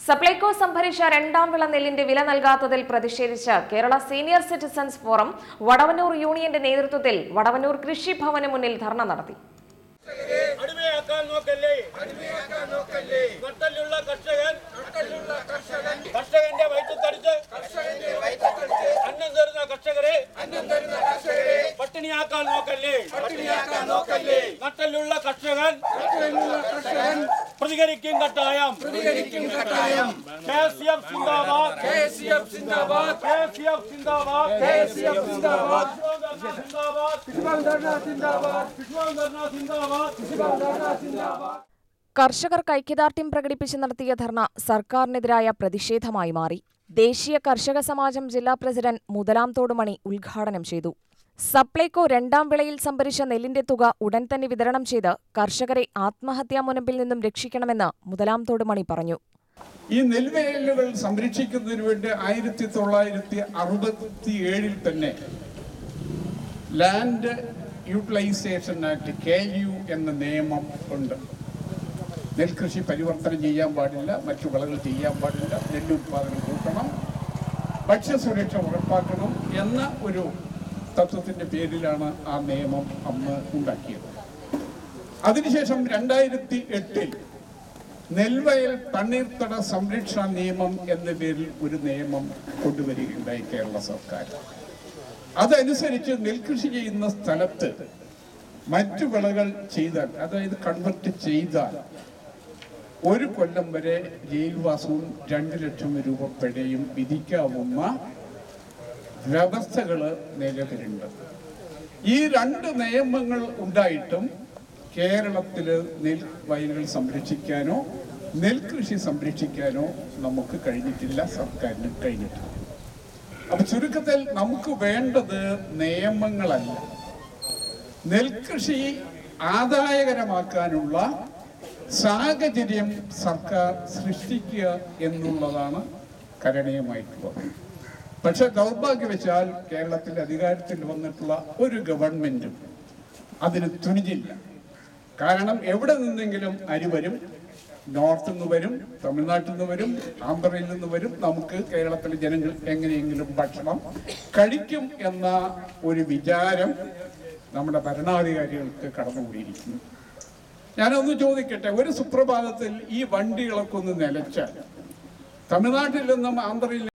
സപ്ലൈകോ സംഭരിച്ച രണ്ടാം വിള നെല്ലിന്റെ വില നൽകാത്തതിൽ പ്രതിഷേധിച്ച് Kerala senior citizens forum Vadavannur യൂണിയന്റെ നേതൃത്വത്തിൽ വടവന്നൂർ കൃഷി ഭവന് മുന്നിൽ ധർണ നടത്തി അടിമയാക്കാൻ നോക്കല്ലേ നട്ടലുള്ള കർഷകൻ കർഷകന്റെ വയറ്റത്തടിച്ച് അന്നം തരുന്ന കർഷകരെ പട്ടിണിയാക്കാൻ നോക്കല്ലേ നട്ടലുള്ള കർഷകൻ പ്രതികരിക്കും കട്ടായം കെ സി എഫ് സിന്ദാബാദ് കെ സി എഫ് സിന്ദാബാദ് കെ സി എഫ് സിന്ദാബാദ് കെ സി എഫ് സിന്ദാബാദ് സിന്ദാബാദ് സിന്ദാബാദ് കർഷകർക്ക് ഐക്യദാർഢ്യം പ്രകടിപ്പിച്ച് നടത്തിയ ധർണ സർക്കാരിനെതിരായ പ്രതിഷേധമായി മാറി ദേശീയ കർഷക സമാജം ജില്ലാ പ്രസിഡന്റ് മുതലാം തോടുമണി ഉദ്ഘാടനം ചെയ്തു സപ്ലൈകോ രണ്ടാം വിളയിൽ സംഭരിച്ച നെല്ലിന്റെ തുക ഉടൻ തന്നെ വിതരണം ചെയ്ത് കർഷകരെ ആത്മഹത്യാ മുനമ്പിൽ നിന്നും രക്ഷിക്കണമെന്ന് മുതലാം തോടുമണി പറഞ്ഞു ഈ നെൽവയലുകൾ സംരക്ഷിക്കുന്നതിന് വേണ്ടി ആയിരത്തി തൊള്ളായിരത്തി അറുപത്തി ഏഴിൽ തന്നെ land utilization act K U എന്ന നിയമം ഉണ്ട് നെൽകൃഷി പരിവർത്തനം ചെയ്യാൻ പാടില്ല മറ്റു വിളകൾ ചെയ്യാൻ പാടില്ല നെല്ലുൽപാദനം കൂട്ടണം ഭക്ഷ്യസുരക്ഷ ഉറപ്പാക്കണം എന്ന ഒരു തത്വത്തിന്റെ പേരിലാണ് ആ നിയമം അന്ന് ഉണ്ടാക്കിയത് അതിനുശേഷം രണ്ടായിരത്തി എട്ടിൽ നെൽവയൽ തണ്ണീർത്തട സംരക്ഷണ നിയമം എന്ന പേരിൽ ഒരു നിയമം കൊണ്ടുവരികയുണ്ടായി കേരള സർക്കാർ അതനുസരിച്ച് നെൽകൃഷി ചെയ്യുന്ന സ്ഥലത്ത് മറ്റു വിളകൾ ചെയ്താൽ അതായത് കൺവെർട്ട് ചെയ്താൽ ഒരു കൊല്ലം വരെ ജയിൽവാസവും രണ്ട് ലക്ഷം രൂപ പിഴയും വിധിക്കാവുന്ന വ്യവസ്ഥകള് നിലവിലുണ്ട് ഈ രണ്ട് നിയമങ്ങൾ ഉണ്ടായിട്ടും കേരളത്തില് നെൽ വയലുകൾ സംരക്ഷിക്കാനോ നെൽകൃഷി സംരക്ഷിക്കാനോ നമുക്ക് കഴിഞ്ഞിട്ടില്ല സർക്കാരിന് കഴിഞ്ഞിട്ടില്ല അപ്പൊ ചുരുക്കത്തിൽ നമുക്ക് വേണ്ടത് നിയമങ്ങളല്ല നെൽകൃഷി ആദായകരമാക്കാനുള്ള സാഹചര്യം സർക്കാർ സൃഷ്ടിക്കുക എന്നുള്ളതാണ് കരണീയമായിട്ടുള്ളത് പക്ഷെ ദൗർഭാഗ്യവശാൽ കേരളത്തിൽ അധികാരത്തിൽ വന്നിട്ടുള്ള ഒരു ഗവൺമെന്റും അതിന് തുനിഞ്ഞില്ല കാരണം എവിടെ നിന്നെങ്കിലും അരി വരും നോർത്തിൽ നിന്ന് വരും തമിഴ്നാട്ടിൽ നിന്ന് വരും ആന്ധ്രയിൽ നിന്ന് വരും നമുക്ക് കേരളത്തിലെ ജനങ്ങൾ എങ്ങനെയെങ്കിലും ഭക്ഷണം കഴിക്കും എന്ന ഒരു വിചാരം നമ്മുടെ ഭരണാധികാരികൾക്ക് കടന്നുകൂടിയിരിക്കുന്നു ഞാനൊന്ന് ചോദിക്കട്ടെ ഒരു സുപ്രഭാതത്തിൽ ഈ വണ്ടികളൊക്കെ ഒന്ന് നിലച്ചാൽ തമിഴ്നാട്ടിൽ നിന്നും ആന്ധ്രയിൽ